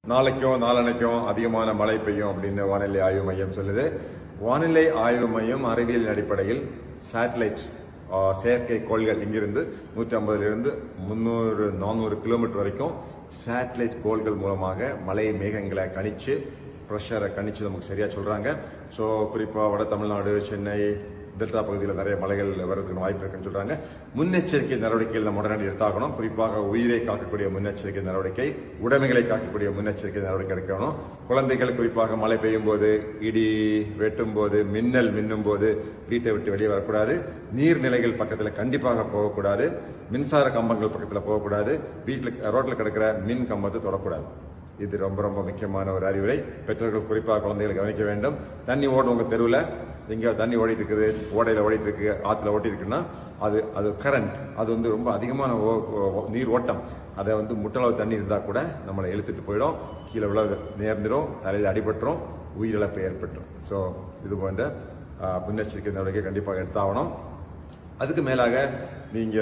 நாளைக்கும் நாளனைக்கும் அதிகமான மழை பெய்யும் அப்படின்னு வானிலை ஆய்வு மையம் சொல்லுது வானிலை ஆய்வு மையம் அறிவியல் அடிப்படையில் சேட்டலைட் செயற்கை கோள்கள் இங்கிருந்து நூற்றி ஐம்பதுலேருந்து முந்நூறு நானூறு கிலோமீட்டர் வரைக்கும் சேட்டலைட் கோள்கள் மூலமாக மழை மேகங்களை கணிச்சு ப்ரெஷரை கணிச்சு நமக்கு சரியா சொல்றாங்க ஸோ குறிப்பாக வட தமிழ்நாடு சென்னை டெல்டா பகுதியில் நிறைய மலைகள் வர்றதுக்கு வாய்ப்பு இருக்குன்னு சொல்றாங்க முன்னெச்சரிக்கை நடவடிக்கைகள் நம்ம உடனடி எடுத்தாகணும் குறிப்பாக உயிரை காக்கக்கூடிய முன்னெச்சரிக்கை நடவடிக்கை உடைமைகளை காக்கக்கூடிய முன்னெச்சரிக்கை நடவடிக்கை எடுக்கணும் குழந்தைகள் குறிப்பாக மழை பெய்யும் போது இடி வெட்டும் போது மின்னல் மின்னும் போது வீட்டை விட்டு வெளியே வரக்கூடாது நீர்நிலைகள் பக்கத்தில் கண்டிப்பாக போகக்கூடாது மின்சார கம்பங்கள் பக்கத்தில் போகக்கூடாது வீட்டில் ரோட்டில் கிடக்கிற மின் கம்பத்தை தொடக்கூடாது இது ரொம்ப ரொம்ப முக்கியமான ஒரு அறிவுரை பெற்றோர்கள் குறிப்பாக குழந்தைகளை கவனிக்க வேண்டும் தண்ணி ஓடும் உங்க தெருவில் எங்கேயோ தண்ணி ஓடிட்டு இருக்குது ஓடையில் ஓடிட்டு இருக்கு ஆற்றுல ஓட்டி இருக்குன்னா அது அது கரண்ட் அது வந்து ரொம்ப அதிகமான ஓ- ஓ- நீர் ஓட்டம் அதை வந்து முட்டளவு தண்ணி இருந்தால் கூட நம்மளை இழுத்துட்டு போயிடும் கீழே விழ நேர்ந்துடும் தலையில் அடிபட்டுரும் உயிரிழப்பு ஏற்பட்டுரும் ஸோ இது போன்ற ஆஹ், முன்னெச்சரிக்கை நடவடிக்கை கண்டிப்பாக எடுத்தாகணும் அதுக்கு மேலாக நீங்க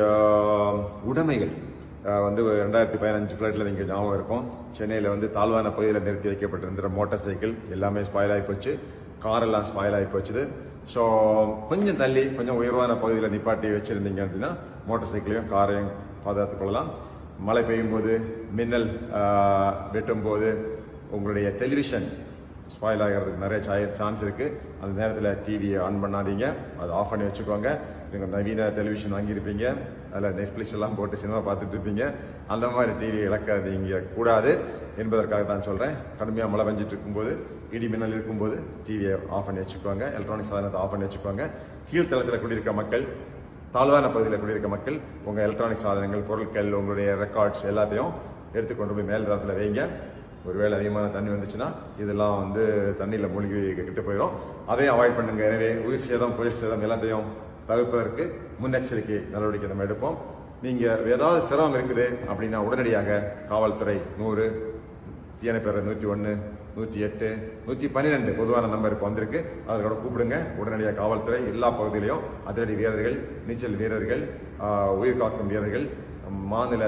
உடைமைகள் அஹ், வந்து ரெண்டாயிரத்தி பதினஞ்சு ஃபிளைட்ல நீங்க ஞாபகம் இருக்கும் சென்னையில வந்து தாழ்வான பகுதியில் நிறுத்தி வைக்கப்பட்டிருந்த மோட்டார் சைக்கிள் எல்லாமே ஸ்பாயில் ஆகி போச்சு கார் எல்லாம் ஸ்பாயில் ஆகி போச்சுது ஸோ கொஞ்சம் தள்ளி கொஞ்சம் உயர்வான பகுதியில் நிப்பாட்டி வச்சிருந்தீங்க அப்படின்னா மோட்டார் சைக்கிளையும் காரையும் பாதுகாத்துக் கொள்ளலாம் மழை பெய்யும் போது மின்னல் அஹ், வெட்டும் போது உங்களுடைய டெலிவிஷன் ஸ்பாயில் ஆகிறதுக்கு நிறைய சான்ஸ் இருக்கு அந்த நேரத்தில் டிவியை ஆன் பண்ணாதீங்க அதை ஆஃப் பண்ணி வச்சுக்கோங்க நீங்கள் நவீன டெலிவிஷன் வாங்கியிருப்பீங்க அதில் நெட்ஃப்ளிக்ஸ் எல்லாம் போட்டு சினிமா பார்த்துட்டு இருப்பீங்க அந்த மாதிரி டிவி இழக்காதீங்க கூடாது என்பதற்காக தான் சொல்கிறேன் கடுமையாக மழை பெஞ்சிட்டு இருக்கும்போது இடி மின்னல் இருக்கும்போது டிவியை ஆஃப் பண்ணி வச்சுக்கோங்க எலக்ட்ரானிக் சாதனத்தை ஆஃப் பண்ணி வச்சுக்கோங்க கீழ்த்தளத்தில் குடியிருக்க மக்கள் தாழ்வான பகுதியில் குடியிருக்க மக்கள் உங்கள் எலக்ட்ரானிக் சாதனங்கள் பொருட்கள் உங்களுடைய ரெக்கார்ட்ஸ் எல்லாத்தையும் எடுத்து கொண்டு போய் மேல் தளத்தில் வைங்க ஒருவேளை அதிகமான தண்ணி வந்துச்சுன்னா இதெல்லாம் வந்து தண்ணியில் மூழ்கி கிட்ட போயிடும் அதையும் அவாய்ட் பண்ணுங்க எனவே உயிர் சேதம் பொருள் சேதம் எல்லாத்தையும் தவிர்ப்பதற்கு முன்னெச்சரிக்கை நடவடிக்கை நம்ம எடுப்போம் நீங்க ஏதாவது சிரமம் இருக்குது அப்படின்னா உடனடியாக காவல்துறை நூறு தீயணைப்பேர் நூற்றி ஒன்று நூற்றி எட்டு நூற்றி பன்னிரெண்டு பொதுவான நம்பர் இப்போ வந்திருக்கு அதோட கூப்பிடுங்க உடனடியாக காவல்துறை எல்லா பகுதியிலையும் அதிரடி வீரர்கள் நீச்சல் வீரர்கள் ஆஹ், உயிர் காக்கும் வீரர்கள் மாநில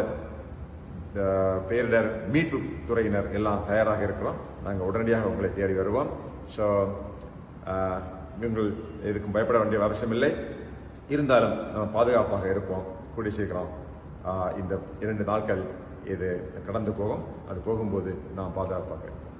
ஆஹ், பேரிடர் மீட்பு துறையினர் எல்லாம் தயாராக இருக்கிறோம் நாங்கள் உடனடியாக உங்களை தேடி வருவோம் ஸோ நீங்கள் இதுக்கும் பயப்பட வேண்டிய அவசியமில்லை இருந்தாலும் நம்ம பாதுகாப்பாக இருப்போம் கூடி சீக்கிரம் ஆஹ், இந்த இரண்டு நாட்கள் இது கடந்து போகும் அது போகும்போது நாம் பாதுகாப்பாக இருப்போம்